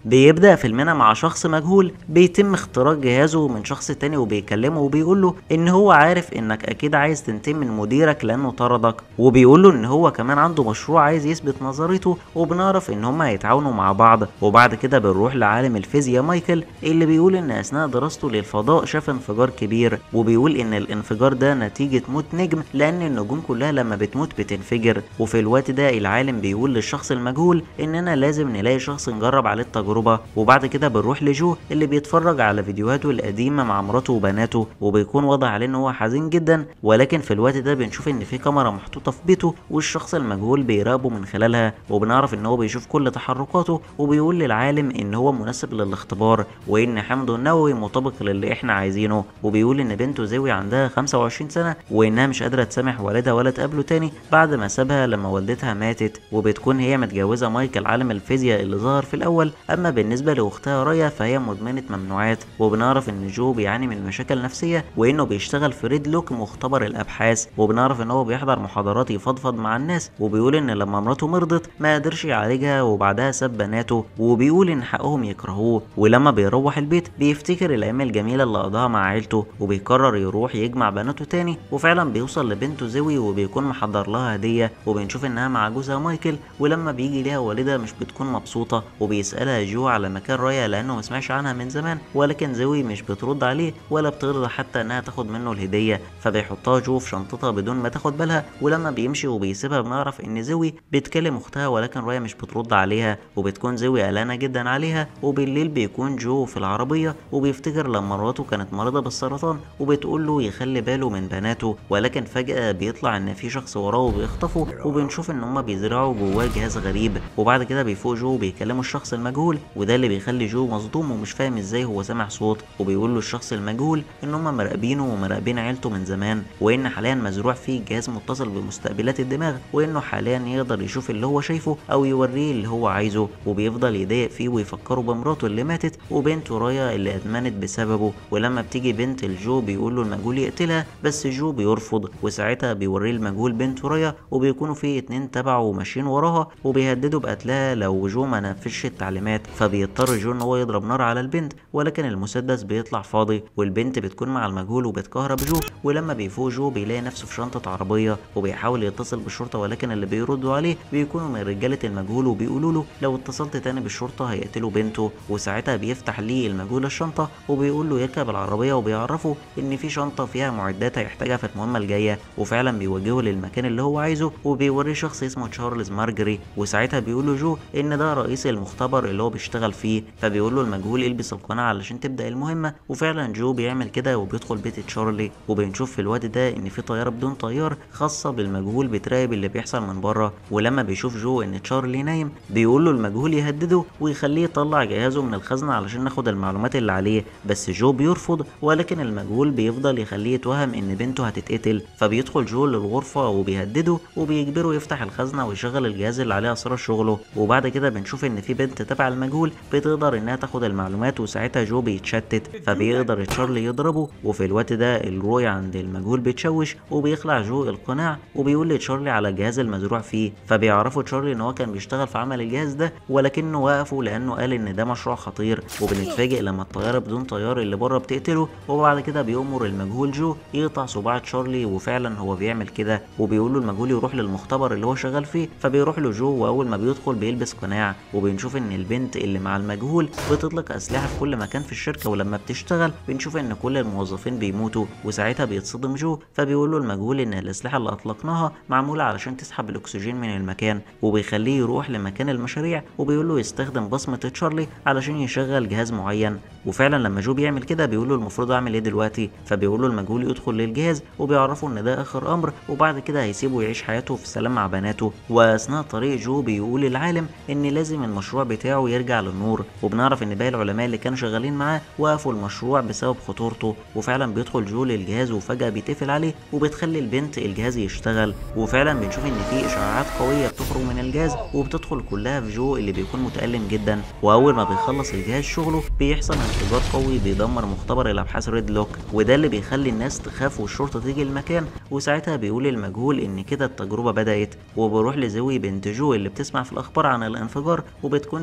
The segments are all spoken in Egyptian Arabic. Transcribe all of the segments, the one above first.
بيبدأ فيلمنا مع شخص مجهول بيتم اختراق جهازه من شخص تاني وبيكلمه وبيقول له ان هو عارف انك اكيد عايز تنتقم من مديرك لانه طردك وبيقول له ان هو كمان عنده مشروع عايز يثبت نظريته وبنعرف ان هما هيتعاونوا مع بعض وبعد كده بنروح لعالم الفيزياء مايكل اللي بيقول ان اثناء دراسته للفضاء شاف انفجار كبير وبيقول ان الانفجار ده نتيجة موت نجم لان النجوم كلها لما بتموت بتنفجر وفي الوقت ده العالم بيقول للشخص المجهول اننا لازم نلاقي شخص نجرب عليه التجربة وبعد كده بنروح لجو اللي بيتفرج على فيديوهاته القديمة مع مراته وبناته وبيكون واضح عليه ان هو حزين جدا ولكن في الوقت ده بنشوف ان في كاميرا محطوطة في بيته والشخص المجهول بيراقبه من خلالها وبنعرف ان هو بيشوف كل تحركاته وبيقول للعالم ان هو مناسب للاختبار وان حمضه النووي مطابق للي احنا عايزينه وبيقول ان بنته زوي عندها 25 سنة وانها مش قادرة تسامح والدها ولا تقابله تاني بعد ما سابها لما والدتها ماتت وبتكون هي متجوزة مايكل عالم الفيزياء اللي ظهر في الاول اما بالنسبة لاختها رايا فهي مدمنة ممنوعات وبنعرف ان جو بيعاني من مشاكل نفسية وانه بيشتغل في ريد لوك مختبر الابحاث وبنعرف ان هو بيحضر محاضرات يفضفض مع الناس وبيقول ان لما مراته مرضت ما قدرش يعالجها وبعدها ساب بناته وبيقول ان حقهم يكرهوه ولما بيروح البيت بيفتكر الايام الجميلة اللي قضاها مع عيلته وبيقرر يروح يجمع بناته تاني وفعلا بيوصل لبنته زوي وبيكون محضر لها هدية وبنشوف انها مع جوزها مايكل ولما بيجي ليها والدها مش بتكون مبسوطة وبيسألها جو على مكان رايا لانه مسمعش عنها من زمان ولكن زوي مش بترد عليه ولا بترضى حتى انها تاخد منه الهدية فبيحطها جو في شنطتها بدون ما تاخد بالها ولما بيمشي وبيسيبها بنعرف ان زوي بتكلم اختها ولكن رايا مش بترد عليها وبتكون زوي قلقانة جدا عليها وبالليل بيكون جو في العربية وبيفتكر لما مراته كانت مريضة بالسرطان وبتقول له يخلي باله من بناته ولكن فجأة بيطلع ان في شخص وراه وبيخطفه وبنشوف ان هما بيزرعوا جواه جهاز غريب وبعد كده بيفوق جو وبيكلموا الشخص المجهول وده اللي بيخلي جو مصدوم ومش فاهم ازاي هو سامع صوت وبيقول له الشخص المجهول ان هما مراقبينه ومراقبين عيلته من زمان وان حاليا مزروع فيه جهاز متصل بمستقبلات الدماغ وانه حاليا يقدر يشوف اللي هو شايفه او يوريه اللي هو عايزه وبيفضل يضايق فيه ويفكره بمراته اللي ماتت وبنته رايا اللي ادمنت بسببه ولما بتيجي بنت الجو بيقول له المجهول يقتلها بس جو بيرفض وساعتها بيوريه المجهول بنته رايا وبيكونوا في اتنين تبعه وماشيين وراها وبيهددوا بقتلها لو جو ما نفذش التعليمات فبيضطر جو ان هو يضرب نار على البنت ولكن المسدس بيطلع فاضي والبنت بتكون مع المجهول وبتكهرب جو ولما بيفوق جو بيلاقي نفسه في شنطة عربية وبيحاول يتصل بالشرطة ولكن اللي بيردوا عليه بيكونوا من رجالة المجهول وبيقولوا له لو اتصلت تاني بالشرطة هيقتلوا بنته وساعتها بيفتح ليه المجهول الشنطة وبيقول له يركب العربية وبيعرفه ان في شنطة فيها معدات هيحتاجها في المهمة الجاية وفعلا بيوجهه للمكان اللي هو عايزه وبيوريه شخص اسمه تشارلز مارجري وساعتها بيقول له جو ان ده رئيس المختبر اللي هو بيشتغل فيه فبيقول له المجهول البس القناع علشان تبدأ المهمة وفعلا جو بيعمل كده وبيدخل بيت تشارلي وبنشوف في الوقت ده ان في طيارة بدون طيار خاصة بالمجهول بتراقب اللي بيحصل من بره ولما بيشوف جو ان تشارلي نايم بيقول له المجهول يهدده ويخليه يطلع جهازه من الخزنة علشان ناخد المعلومات اللي عليه بس جو بيرفض ولكن المجهول بيفضل يخليه يتوهم ان بنته هتتقتل فبيدخل جو للغرفة وبيهدده وبيجبره يفتح الخزنة ويشغل الجهاز اللي عليه اسرار شغله وبعد كده بنشوف ان في بنت تبع المجهول بتقدر انها تاخد المعلومات وساعتها جو بيتشتت فبيقدر تشارلي يضربه وفي الوقت ده الرؤية عند المجهول بتشوش وبيخلع جو القناع وبيقول لتشارلي على الجهاز المزروع فيه فبيعرفوا تشارلي ان هو كان بيشتغل في عمل الجهاز ده ولكنه وقفه لانه قال ان ده مشروع خطير وبنتفاجئ لما الطياره بدون طيار اللي بره بتقتله وبعد كده بيأمر المجهول جو يقطع صباع تشارلي وفعلا هو بيعمل كده وبيقول له المجهول يروح للمختبر اللي هو شغال فيه فبيروح له جو واول ما بيدخل بيلبس قناع وبنشوف ان البنت اللي مع المجهول بتطلق اسلحه في كل مكان في الشركه ولما بتشتغل بنشوف ان كل الموظفين بيموتوا وساعتها بيتصدم جو فبيقول له المجهول ان الاسلحه اللي اطلقناها معموله علشان تسحب الاكسجين من المكان وبيخليه يروح لمكان المشاريع وبيقول له يستخدم بصمه تشارلي علشان يشغل جهاز معين وفعلا لما جو بيعمل كده بيقول له المفروض اعمل ايه دلوقتي فبيقول له المجهول يدخل للجهاز وبيعرفه ان ده اخر امر وبعد كده هيسيبه يعيش حياته في سلام مع بناته واثناء طريق جو بيقول للعالم ان لازم المشروع بتاعه يرجع للنور وبنعرف ان باقي العلماء اللي كانوا شغالين معاه وقفوا المشروع بسبب خطورته وفعلا بيدخل جو للجهاز وفجاه بيتقفل عليه وبتخلي البنت الجهاز يشتغل وفعلا بنشوف ان في اشعاعات قويه بتخرج من الجهاز وبتدخل كلها في جو اللي بيكون متألم جدا واول ما بيخلص الجهاز شغله بيحصل انفجار قوي بيدمر مختبر الابحاث ريد لوك وده اللي بيخلي الناس تخاف والشرطه تيجي المكان وساعتها بيقول المجهول ان كده التجربه بدات وبروح لزوي بنت جو اللي بتسمع في الاخبار عن الانفجار وبتكون زعلانه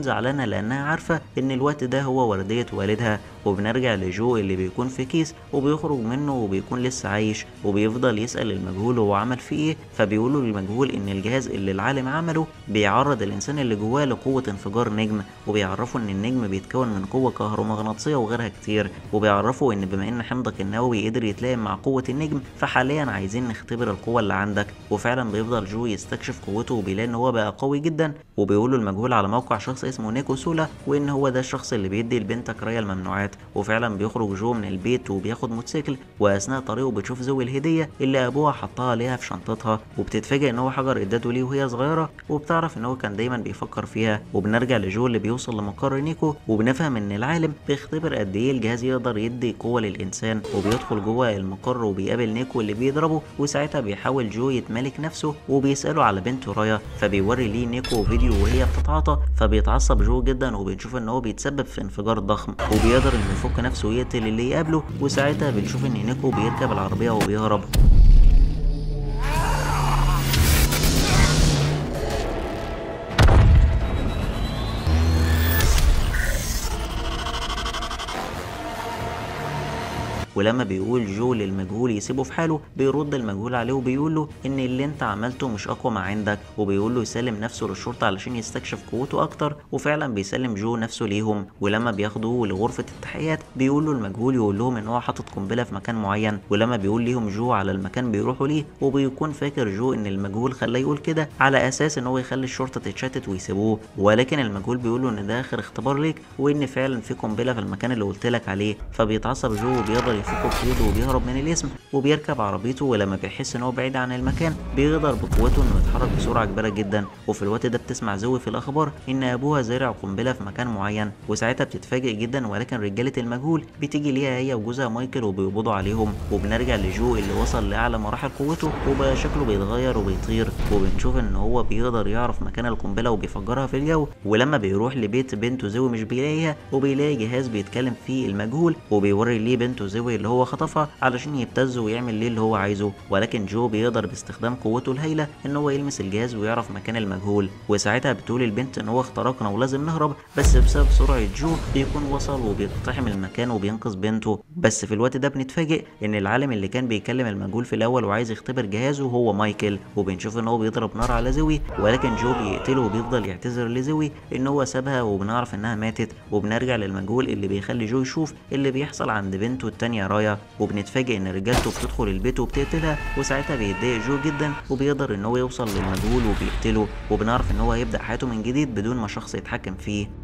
لانها عارفه ان الوقت ده هو ورديه والدها وبنرجع لجو اللي بيكون في كيس وبيخرج منه وبيكون لسه عايش وبيفضل يسأل المجهول هو عمل فيه ايه فبيقولوا للمجهول ان الجهاز اللي العالم عمله بيعرض الانسان اللي جواه لقوة انفجار نجم وبيعرفوا ان النجم بيتكون من قوة كهرومغناطيسية وغيرها كتير وبيعرفوا ان بما ان حمضك النووي قدر يتلائم مع قوة النجم فحاليا عايزين نختبر القوة اللي عندك وفعلا بيفضل جو يستكشف قوته وبيلاقي ان هو بقى قوي جدا وبيقولوا المجهول على موقع شخص اسمه نيكو سولا وان هو ده الشخص اللي بيدي لبنتك رايا الممنوعات وفعلا بيخرج جو من البيت وبياخد موتوسيكل واثناء طريقه بتشوف زوي الهديه اللي ابوها حطها ليها في شنطتها وبتتفاجئ ان هو حجر اداته ليه وهي صغيره وبتعرف ان هو كان دايما بيفكر فيها وبنرجع لجو اللي بيوصل لمقر نيكو وبنفهم ان العالم بيختبر قد ايه الجهاز يقدر يدي قوه للانسان وبيدخل جوه المقر وبيقابل نيكو اللي بيضربه وساعتها بيحاول جو يتملك نفسه وبيساله على بنته رايا فبيوري ليه نيكو فيديو وهي بتتعاطى فبيتعصب جو جدا وبنشوف ان هو بيتسبب في انفجار ضخم وبيقدر انه يفك نفسه ويقتل اللي يقابله وساعتها بنشوف ان نيكو بيركب العربيه وبيهرب ولما بيقول جو للمجهول يسيبه في حاله بيرد المجهول عليه وبيقول له ان اللي انت عملته مش اقوى ما عندك وبيقول له يسلم نفسه للشرطه علشان يستكشف قوته اكتر وفعلا بيسلم جو نفسه ليهم ولما بياخدوه لغرفه التحقيقات بيقول له المجهول يقول لهم ان هو حاطط قنبله في مكان معين ولما بيقول ليهم جو على المكان بيروحوا ليه وبيكون فاكر جو ان المجهول خلاه يقول كده على اساس ان هو يخلي الشرطه تتشتت ويسيبوه ولكن المجهول بيقول له ان ده اخر اختبار ليك وان فعلا في قنبله في المكان اللي قلت لك عليه فبيتعصب جو وبيقدر يفكه بإيده وبيهرب من الاسم وبيركب عربيته ولما بيحس ان هو بعيد عن المكان بيقدر بقوته انه يتحرك بسرعه كبيره جدا وفي الوقت ده بتسمع زوي في الاخبار ان ابوها زارع قنبله في مكان معين وساعتها بتتفاجئ جدا ولكن رجاله المجهول بتيجي ليها هي وجوزها مايكل وبيقبضوا عليهم وبنرجع لجو اللي وصل لاعلى مراحل قوته وبقى شكله بيتغير وبيطير وبنشوف ان هو بيقدر يعرف مكان القنبله وبيفجرها في الجو ولما بيروح لبيت بنته زوي مش بيلاقيها وبيلاقي جهاز بيتكلم فيه المجهول وبيوري ليه بنته زوي اللي هو خطفها علشان يبتزه ويعمل ليه اللي هو عايزه ولكن جو بيقدر باستخدام قوته الهائله ان هو يلمس الجهاز ويعرف مكان المجهول وساعتها بتقول البنت ان هو اخترقنا ولازم نهرب بس بسبب سرعه جو بيكون وصل وبيقتحم المكان وبينقذ بنته بس في الوقت ده بنتفاجئ ان العالم اللي كان بيكلم المجهول في الاول وعايز يختبر جهازه هو مايكل وبنشوف ان هو بيضرب نار على زوي ولكن جو بيقتله وبيفضل يعتذر لزوي ان هو سابها وبنعرف انها ماتت وبنرجع للمجهول اللي بيخلي جو يشوف اللي بيحصل عند بنته التانية رايا وبنتفاجئ ان رجالته بتدخل البيت وبتقتلها وساعتها بيتضايق جو جدا وبيقدر ان هو يوصل للمجهول وبيقتله وبنعرف ان هو هيبدا حياته من جديد بدون ما شخص يتحكم فيه